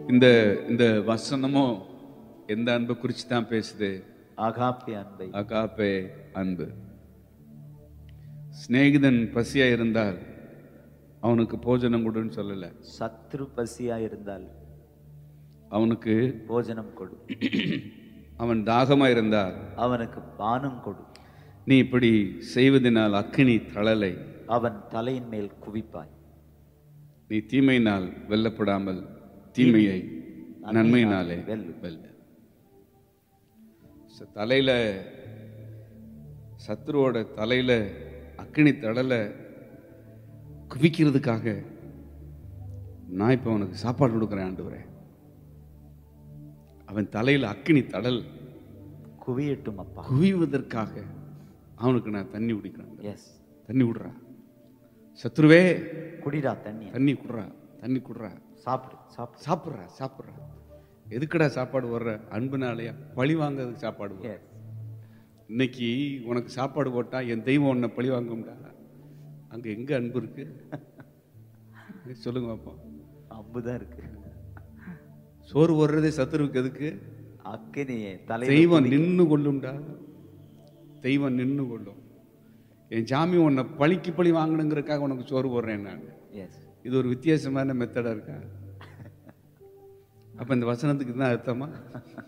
இந்த இந்த வசனமும் எந்த அன்பை குறித்து தான் பேசுது ஆகாப்பே அன்பை அகாப்பே அன்பு சிநேகிதன் பசியா இருந்தால் அவனுக்கு போஜனம் கொடுன்னு சொல்லல சத்ரு பசியா இருந்தால் அவனுக்கு போஜனம் கொடு அவன் தாகமா இருந்தால் அவனுக்கு பானம் கொடு நீ இப்படி செய்வதனால் அக்கினி தளலை அவன் தலையின் மேல் குவிப்பாய் நீ தீமையினால் வெல்லப்படாமல் தீமையை நன்மையினாலே வெல்லு. வெல்ல ச- தலையில சத்ருவோட தலையில அக்கினி தடலை குவிக்கிறதுக்காக நான் இப்போ அவனுக்கு சாப்பாடு கொடுக்குறேன் ஆண்டவரே அவன் தலையில அக்கினி தடல் குவியட்டும் அப்பா குவிவதற்காக அவனுக்கு நான் தண்ணி குடிக்கிறேன் எஸ் தண்ணி விடுறா சத்ருவே குடிடா தண்ணி தண்ணி குடுறா தண்ணி குடுறா சாப்பிடு சாப்பிடு சாப்பிட்றா சாப்பிட்றா எதுக்குடா சாப்பாடு வர்ற அன்புனாலயா பழி வாங்குறதுக்கு சாப்பாடு வர்ற? எஸ் இன்னைக்கு உனக்கு சாப்பாடு போட்டா என் தெய்வம் உன்னை பழி வாங்கும்டா அங்க எங்க அன்பு இருக்கு சொல்லுங்க பாப்போம் அம்புதான் இருக்கு சோறு வர்றதே சத்துருவுக்கு எதுக்கு அக்கினியே தலை தெய்வம் நின்னு கொள்ளும்டா தெய்வம் நின்னு கொள்ளும் என் ஜாமி உன்னை பழிக்கு பழி வாங்கணுங்கிறதுக்காக உனக்கு சோறு போடுறேன் நான் எஸ் இது ஒரு வித்தியாசமான மெத்தடா இருக்கா அப்ப இந்த வசனத்துக்கு தான் அர்த்தமா